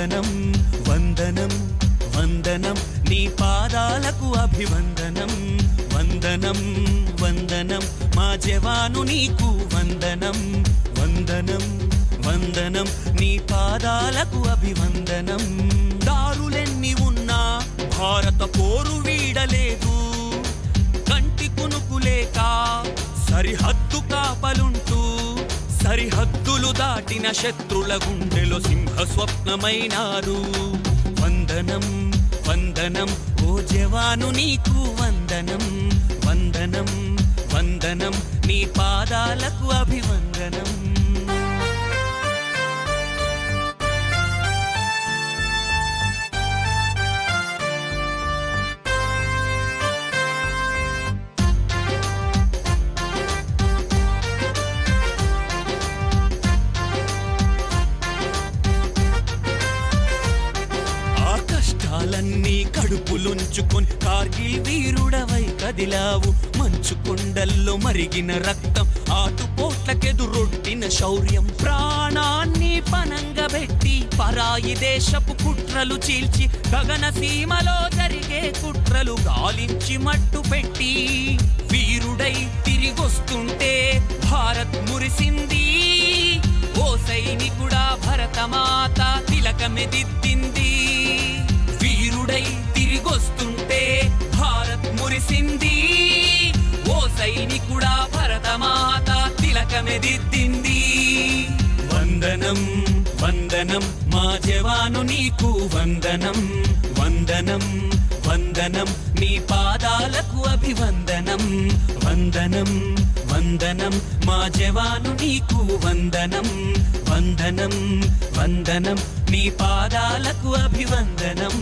వందనం వందనం వందనం నీ పాదాలకు అభివందనం వందనం వందనం మా జవాను నీకు వందనం వందనం వందనం నీ పాదాలకు అభివందనం దారులెన్ని ఉన్నా భారత పోరు వీడలేదు కంటి కునుకు లేక సరిహద్దు కాపలుంటూ సరిహద్దులు దాటిన శత్రుల గుండెలో సింహ స్వప్నమైనారు వందనం వందనం ఓ జవాను నీకు వందనం వందనం వందనం నీ పాదాలకు అభివందనం ఆ కష్టాలన్నీ కడుపులుంచుకొని కార్గిల్ వీరుడవై కదిలావు మంచు కొండల్లో మరిగిన రక్తం ఆటుపోట్లకెదురొట్టిన శౌర్యం ప్రాణాన్ని పనంగా పెట్టి పరాయి దేశపు కుట్రలు చీల్చి గగన సీమలో జరిగే కుట్రలు గాలించి మట్టు పెట్టి వీరుడై తిరిగొస్తుంటే భారత్ మురిసింది ఓ సైనికుడా భరతమాత తిలకమెదిద్దింది వీరుడై తిరిగొస్తుంటే భారత్ మురిసింది ఓ సైనికుడా భరతమాత తిలకమెదిద్దింది వందనం వందనం మా జవాను నీకు వందనం వందనం వందనం నీ పాదాలకు అభివందనం వందనం వందనం మా జవాను నీకు వందనం వందనం వందనం నీ పాదాలకు అభివందనం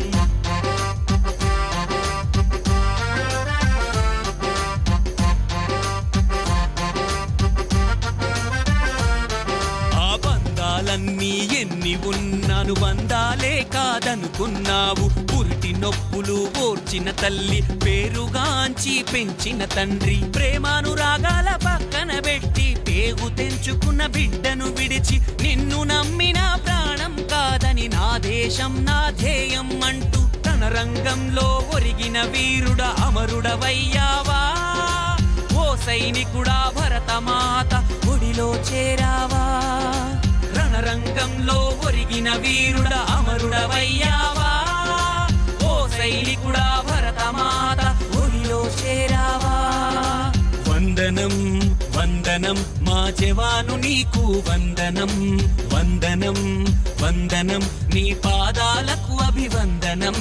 ఆ బంధాలన్నీ ఎన్ని ఉన్నాను బంధాలే కాదనుకున్నావు పురిటి నొప్పులు ఓర్చిన తల్లి పేరుగాంచి పెంచిన తండ్రి ప్రేమానురాగాల పక్కన పెట్టి పేగు తెంచుకున్న బిడ్డను విడిచి నిన్ను నమ్మిన ప్రాణం కాదని నా దేశం నా ధ్యేయం అంటూ తన రంగంలో ఒరిగిన వీరుడ అమరుడవయ్యావా ఓ సైనికుడా భరతమాత ఒడిలో చేరావా రణరంగంలో ఒరిగిన వీరుడ అమరుడవయ్యావా ఓ సైనికుడా భరతమాత ఒడిలో చేరావా వందనం వందనం మా జవాను నీకు వందనం వందనం వందనం నీ పాదాలకు అభివందనం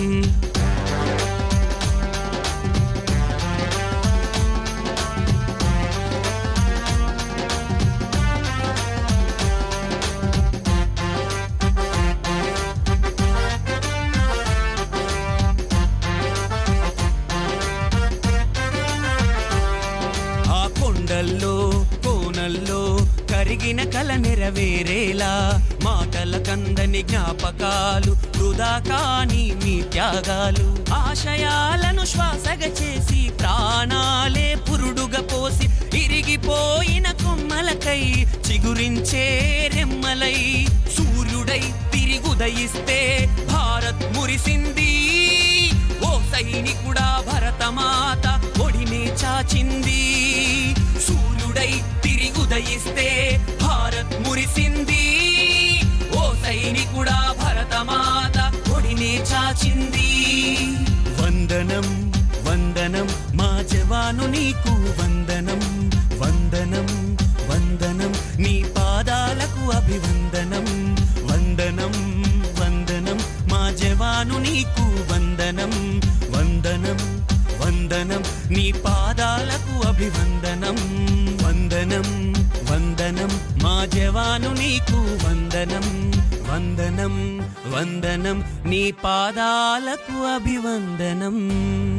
ఆ కొండల్లో కోనల్లో కరిగిన కల నెరవేరేలా మాటల కందని జ్ఞాపకాలు వృధా కాని మీ త్యాగాలు ఆశయాలను శ్వాసగా చేసి ప్రాణాలే పురుడుగా పోసి ఇరిగిపోయిన కొమ్మలకై చిగురించే రెమ్మలై సూర్యుడై తిరిగుదయిస్తే భారత్ మురిసింది ఓ సైనికుడా భరతమాత ఒడినే చాచింది సూర్యుడై తిరిగుదయిస్తే భారత్ మురిసింది ఓ సైనికుడా భరతమాత ఒడినే చాచింది వందనం వందనం మా జవాను నీకు వందనం వందనం వందనం నీ పాదాలకు అభివందనం వందనం వందనం మా జవాను నీకు వందనం వందనం వందనం నీ పాదాలకు అభివందనం వందనం వందనం మా జవాను నీకు వందనం వందనం వందనం నీ పాదాలకు అభివందనం